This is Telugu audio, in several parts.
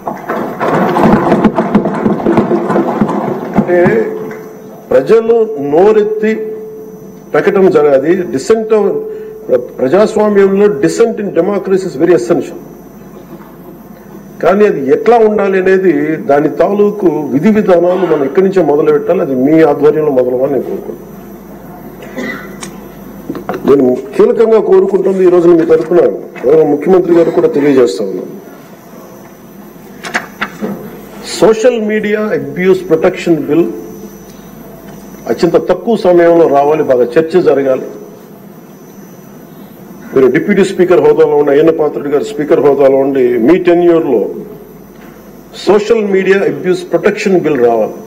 అంటే ప్రజలు నోరెత్తి ప్రకటన జరగాలి డిసెంట్ ప్రజాస్వామ్యంలో dissent in democracy is very essential కానీ అది ఎట్లా ఉండాలి అనేది దాని తాలూకు విధి విధానాలు మనం ఇక్కడి నుంచే మొదలు పెట్టాలి అది మీ ఆధ్వర్యంలో మొదలవని నేను కోరుకుంటున్నాను నేను కీలకంగా కోరుకుంటుంది ఈ రోజున మీ తరఫున గౌరవ ముఖ్యమంత్రి గారు కూడా తెలియజేస్తా ఉన్నాను social media abuse protection bill అత్యంత తక్కువ సమయంలో రావాలి బాగా చర్చ జరగాలి మీరు డిప్యూటీ స్పీకర్ హోదాలో ఉన్న అయ్యన్న పాత్రుడు గారు స్పీకర్ హోదాలో ఉండి మీ టెన్యూర్ లో social media abuse protection bill రావాలి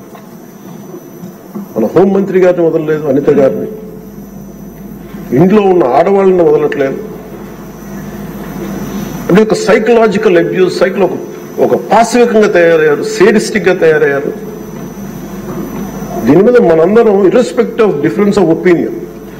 మన హోంమంత్రి గారిని వదలలేదు అనిత గారిని ఇంట్లో ఉన్న ఆడవాళ్ళని వదలట్లేదు అంటే ఒక సైకలాజికల్ అబ్యూస్ సైకిల్ ఒక ఒక పాశవికంగా తయారయ్యారు సేడిస్టిక్ గా తయారయ్యారు దీని మీద మనందరం irrespective of difference of opinion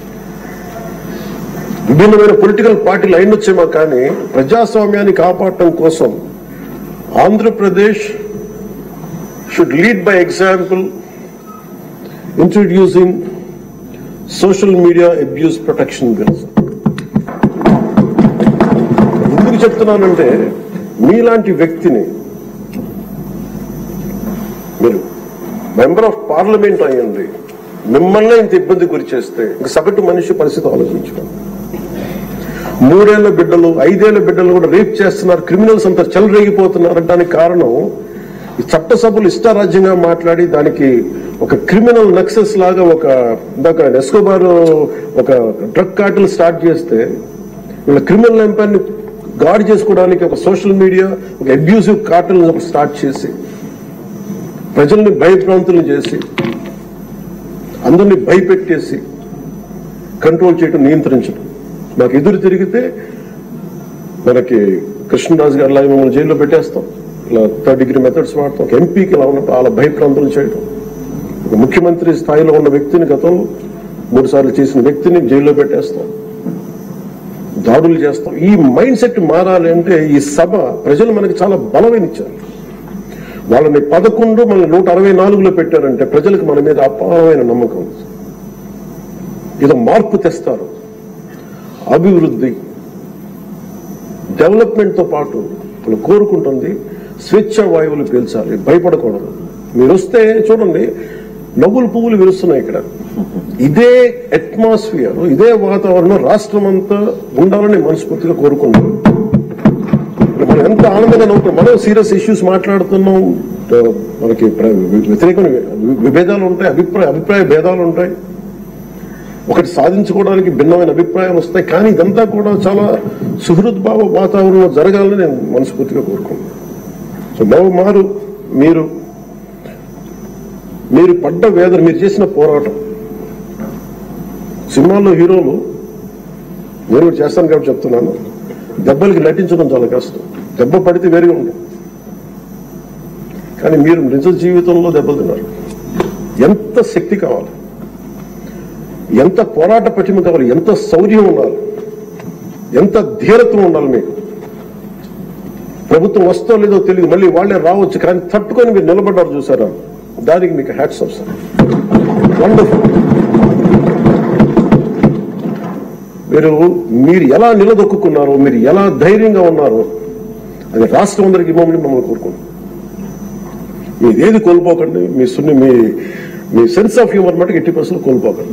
విభిన్నమైన పొలిటికల్ పార్టీలు అయినొచ్చేమో కానీ ప్రజాస్వామ్యాన్ని కాపాడటం కోసం Andhra Pradesh should lead by example introducing social media abuse protection bills ఎందుకు చెప్తున్నానంటే మీలాంటి వ్యక్తిని మీరు మెంబర్ ఆఫ్ పార్లమెంట్ అయ్యండి మిమ్మల్ని ఇంత ఇబ్బంది గురి చేస్తే ఇంక సగటు మనిషి పరిస్థితి ఆలోచించుకోండి మూడేళ్ల బిడ్డలు ఐదేళ్ల బిడ్డలు కూడా రేప్ చేస్తున్నారు క్రిమినల్స్ అంతా చెలరేగిపోతున్నారు దానికి కారణం ఈ చట్టసభలు ఇష్టారాజ్యంగా మాట్లాడి దానికి ఒక క్రిమినల్ నక్సెస్ లాగా ఒక ఇందాక ఎస్కోబార్ ఒక డ్రగ్ కార్టిల్ స్టార్ట్ చేస్తే వీళ్ళ క్రిమినల్ ఎంపైర్ని గాడ్ చేసుకోవడానికి ఒక సోషల్ మీడియా ఒక అబ్యూసివ్ కార్టల్ స్టార్ట్ చేసి ప్రజల్ని భయభ్రాంతులు చేసి అందరినీ భయపెట్టేసి కంట్రోల్ చేయడం నియంత్రించడం నాకు ఎదురు తిరిగితే మనకి కృష్ణరాజు గారు లాగా మమ్మల్ని జైల్లో పెట్టేస్తాం ఇలా థర్డ్ డిగ్రీ మెథడ్స్ వాడతాం ఒక ఎంపీకి ఇలా ఉన్నప్పుడు అలా భయభ్రాంతులు చేయడం ఒక ముఖ్యమంత్రి స్థాయిలో ఉన్న వ్యక్తిని గతంలో మూడు సార్లు చేసిన వ్యక్తిని జైల్లో పెట్టేస్తాం దాడులు చేస్తాం ఈ మైండ్ సెట్ మారాలి అంటే ఈ సభ ప్రజలు మనకి చాలా బలమైన ఇచ్చారు వాళ్ళని పదకొండు మన నూట అరవై నాలుగులో పెట్టారంటే ప్రజలకు మన మీద అపారమైన నమ్మకం ఉంది ఇది మార్పు తెస్తారు అభివృద్ధి డెవలప్మెంట్ తో పాటు వాళ్ళు కోరుకుంటుంది స్వేచ్ఛ వాయువులు పీల్చాలి భయపడకూడదు మీరు వస్తే చూడండి నవ్వులు పువ్వులు విరుస్తున్నాయి ఇక్కడ ఇదే అట్మాస్ఫియర్ ఇదే వాతావరణం రాష్ట్రం అంతా ఉండాలని మనస్ఫూర్తిగా కోరుకుంటున్నాం మనం ఎంత ఆనందంగా నవ్వుతున్నాం మనం సీరియస్ ఇష్యూస్ మాట్లాడుతున్నాం ఆ, మనకి ప్ర- వ్యతిరేకమైన విభేదాలు ఉంటాయి అభిప్రాయ అభిప్రాయ భేదాలు ఉంటాయి ఒకటి సాధించుకోవడానికి భిన్నమైన అభిప్రాయాలు వస్తాయి కానీ ఇదంతా కూడా చాలా సుహృద్భావ వాతావరణంలో జరగాలని నేను మనస్ఫూర్తిగా కోరుకుంటున్నాను సో మరో మారు మీరు మీరు పడ్డ వేదన మీరు చేసిన పోరాటం సినిమాల్లో హీరోలు నేను కూడా చేస్తాను కాబట్టి చెప్తున్నాను దెబ్బలకి నటించడం చాలా కష్టం దెబ్బ పడితే వేరుగా ఉంటుంది కానీ మీరు నిజ జీవితంలో దెబ్బలు తిన్నారు ఎంత శక్తి కావాలి ఎంత పోరాట పటిమ కావాలి ఎంత శౌర్యం ఉండాలి ఎంత ధీరత్వం ఉండాలి మీకు ప్రభుత్వం వస్తో లేదో తెలియదు మళ్ళీ వాళ్ళే రావచ్చు కానీ తట్టుకొని మీరు నిలబడ్డారు చూసారా దానికి మీకు హ్యాట్స్ ఆఫ్ సార్ వండర్ఫుల్ మీరు మీరు ఎలా నిలదొక్కున్నారో మీరు ఎలా ధైర్యంగా ఉన్నారో అది రాష్ట్రం అందరికి ఇవ్వమని మమ్మల్ని కోరుకుంటున్నాం మీరు ఏది కోల్పోకండి మీ సున్ని మీ మీ సెన్స్ ఆఫ్ హ్యూమర్ మటుకు ఎట్టి పరిస్థితులు కోల్పోకండి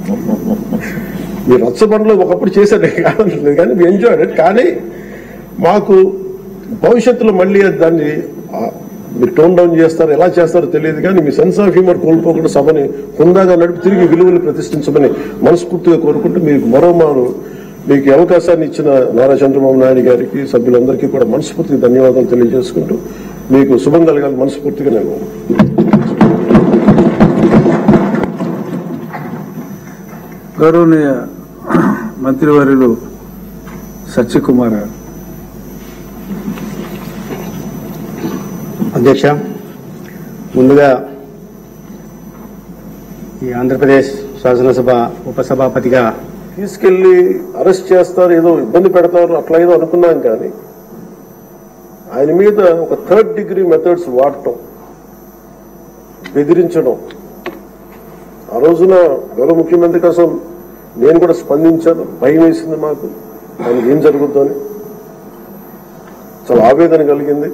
మీరు రచ్చబండలో ఒకప్పుడు చేశారు కాదనట్లేదు కానీ మీ ఎంజాయ్ కానీ మాకు భవిష్యత్తులో మళ్ళీ దాన్ని ఆ, మీరు టోన్ డౌన్ చేస్తారు ఎలా చేస్తారో తెలియదు కానీ మీ సెన్స్ ఆఫ్ హ్యూమర్ కోల్పోకుండా సభని హుందాగా నడిపి తిరిగి విలువలు ప్రతిష్ఠించమని మనస్ఫూర్తిగా కోరుకుంటూ మీకు మరోమారు మీకు ఈ అవకాశాన్ని ఇచ్చిన నారా చంద్రబాబు నాయుడు గారికి సభ్యులందరికీ కూడా మనస్ఫూర్తిగా ధన్యవాదాలు తెలియజేసుకుంటూ మీకు శుభం కలగాలి మనస్ఫూర్తిగా నేను గౌరవనీయ మంత్రివర్యులు సత్యకుమార్ గారు అధ్యక్ష ముందుగా ఈ ఆంధ్రప్రదేశ్ శాసనసభ ఉపసభాపతిగా తీసుకెళ్లి అరెస్ట్ చేస్తారు ఏదో ఇబ్బంది పెడతారు అట్లా ఏదో అనుకున్నాం కానీ ఆయన మీద ఒక థర్డ్ డిగ్రీ మెథడ్స్ వాడటం బెదిరించడం ఆ రోజున గౌరవ ముఖ్యమంత్రి కోసం నేను కూడా స్పందించాను భయం వేసింది మాకు ఆయనకి ఏం జరుగుద్దో అని చాలా ఆవేదన కలిగింది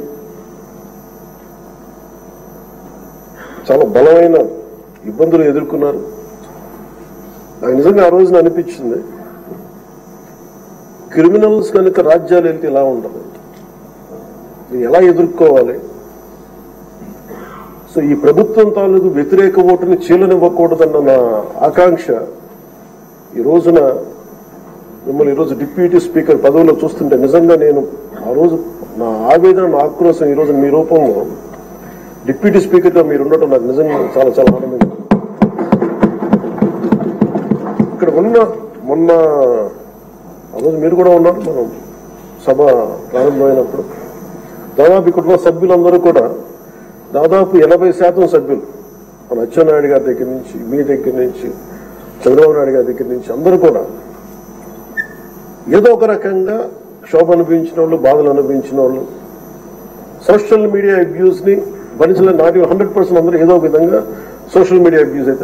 చాలా బలమైన ఇబ్బందులు ఎదుర్కొన్నారు నాకు నిజంగా ఆ రోజున అనిపించింది క్రిమినల్స్ కనుక రాజ్యాలు వెళ్తే ఇలా ఉండదు ఇది ఎలా ఎదుర్కోవాలి సో ఈ ప్రభుత్వం తాలూకు వ్యతిరేక ఓటుని చీలనివ్వకూడదన్న నా ఆకాంక్ష ఈ రోజున మిమ్మల్ని ఈరోజు డిప్యూటీ స్పీకర్ పదవిలో చూస్తుంటే నిజంగా నేను ఆ రోజు నా ఆవేదన నా ఆక్రోశం ఈ రోజు మీ రూపంలో డిప్యూటీ స్పీకర్ గా మీరు ఉండటం నాకు నిజంగా చాలా చాలా ఆనందంగా ఉంది. ఇక్కడ ఉన్న మొన్న ఆ రోజు మీరు కూడా ఉన్నారు మనం సభ ప్రారంభమైనప్పుడు దాదాపు ఇక్కడ ఉన్న సభ్యులందరూ కూడా దాదాపు ఎనభై శాతం సభ్యులు మన అచ్చెన్నాయుడు గారి దగ్గర నుంచి మీ దగ్గర నుంచి చంద్రబాబు నాయుడు గారి దగ్గర నుంచి అందరూ కూడా ఏదో ఒక రకంగా క్షోభ అనిపించిన వాళ్ళు బాధలు అనిపించిన వాళ్ళు సోషల్ మీడియా అబ్యూస్ ని భరించలేని నాటి హండ్రెడ్ పర్సెంట్ అందరూ ఏదో ఒక విధంగా సోషల్ మీడియా అబ్యూస్ అయితే